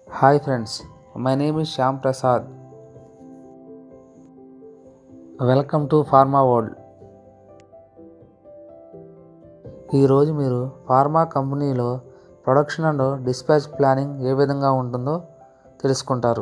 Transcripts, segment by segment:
hi friends my name is Shyam Prasad welcome to pharma world ఈరోజు మీరు ఫార్మా కంపెనీలో ప్రొడక్షన్ అండ్ డిస్పాచ్ ప్లానింగ్ ఏ విధంగా ఉంటుందో తెలుసుకుంటారు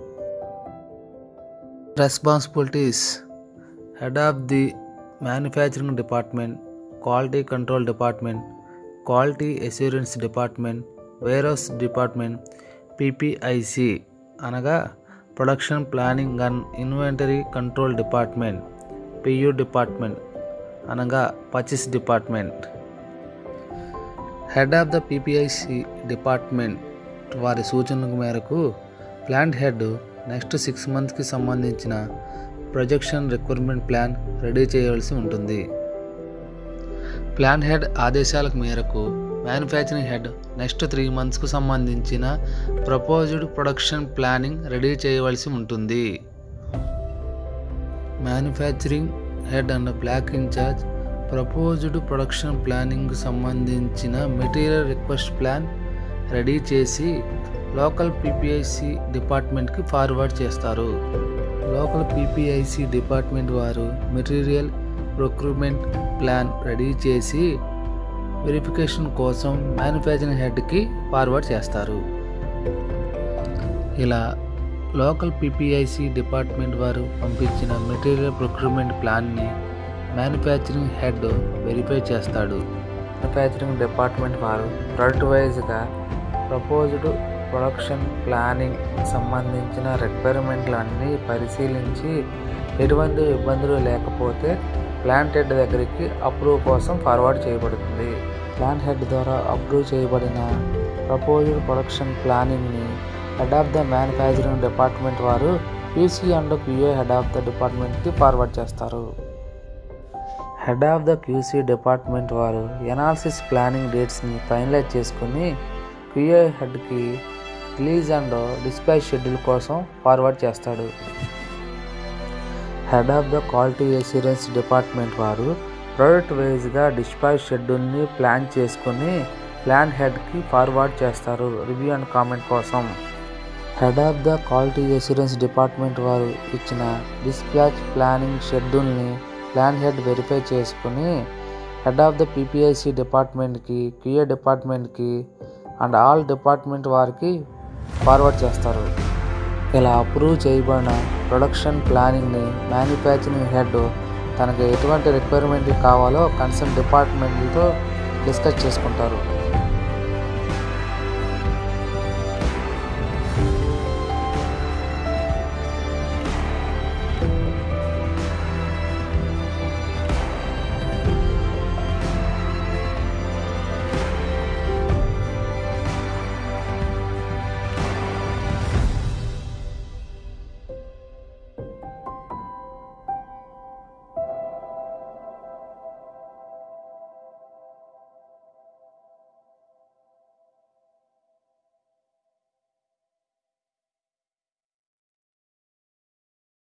responsibilities head of the manufacturing department quality control department quality assurance department warehouse department PPIC అనగా production planning and inventory control department PU department అనగా purchase department head of the PPIC department వారి సూచనల మేరకు plant head next six మంత్స్కి సంబంధించిన projection requirement plan ready చేయవలసి ఉంటుంది plan head ఆదేశాల మేరకు మ్యానుఫ్యాక్చరింగ్ హెడ్ నెక్స్ట్ త్రీ మంత్స్కు సంబంధించిన ప్రపోజ్డ్ ప్రొడక్షన్ ప్లానింగ్ రెడీ చేయవలసి ఉంటుంది manufacturing head and block in charge proposed production planning సంబంధించిన మెటీరియల్ రిక్వెస్ట్ ప్లాన్ రెడీ చేసి లోకల్ పీపీఐసి డిపార్ట్మెంట్కి ఫార్వర్డ్ చేస్తారు లోకల్ పీపీఐసి డిపార్ట్మెంట్ వారు మెటీరియల్ ప్రొక్రూట్మెంట్ ప్లాన్ రెడీ చేసి వెరిఫికేషన్ కోసం మ్యానుఫ్యాక్చరింగ్ హెడ్కి ఫార్వర్డ్ చేస్తారు ఇలా లోకల్ పీపీఐసి డిపార్ట్మెంట్ వారు పంపించిన మెటీరియల్ ప్రొక్యూర్మెంట్ ప్లాన్ని మ్యానుఫ్యాక్చరింగ్ హెడ్ వెరిఫై చేస్తాడు మ్యానుఫ్యాక్చరింగ్ డిపార్ట్మెంట్ వారు ప్రొడక్ట్ వైజ్గా ప్రపోజ్డ్ ప్రొడక్షన్ ప్లానింగ్ సంబంధించిన రిక్వైర్మెంట్లు అన్నీ పరిశీలించి ఎటువంటి ఇబ్బందులు లేకపోతే ప్లాంట్ హెడ్ దగ్గరికి అప్రూవ్ కోసం ఫార్వర్డ్ చేయబడుతుంది ప్లాంట్ హెడ్ ద్వారా అప్రూవ్ చేయబడిన ప్రపోజ్డ్ ప్రొడక్షన్ ప్లానింగ్ని head of the manufacturing department వారు QC and QA head of the డిపార్ట్మెంట్కి ఫార్వర్డ్ చేస్తారు head of the QC department వారు ఎనాలిసిస్ ప్లానింగ్ డేట్స్ని ఫైనలైజ్ చేసుకుని క్యూఏ హెడ్కి రిలీజ్ అండ్ డిస్పాచ్ షెడ్యూల్ కోసం ఫార్వర్డ్ చేస్తాడు head of the quality assurance department వారు ప్రోడక్ట్ వైజ్గా డిస్పాచ్ షెడ్యూల్ని ప్లాన్ చేసుకుని ప్లాన్ హెడ్కి ఫార్వర్డ్ చేస్తారు రివ్యూ అండ్ కామెంట్ కోసం head of the quality assurance department వారు ఇచ్చిన డిస్పాచ్ ప్లానింగ్ షెడ్యూల్ని ప్లాన్ హెడ్ వెరిఫై చేసుకుని హెడ్ ఆఫ్ ద పీపీఐసి డిపార్ట్మెంట్కి క్యూఏ డిపార్ట్మెంట్కి అండ్ ఆల్ డిపార్ట్మెంట్ వారికి ఫార్వర్డ్ చేస్తారు ఇలా అప్రూవ్ చేయబడిన ప్రొడక్షన్ ప్లానింగ్ని మ్యానుఫ్యాక్చరింగ్ హెడ్ తనకి ఎటువంటి రిక్వైర్మెంట్లు కావాలో కన్సర్న్ డిపార్ట్మెంట్లతో డిస్కస్ చేసుకుంటారు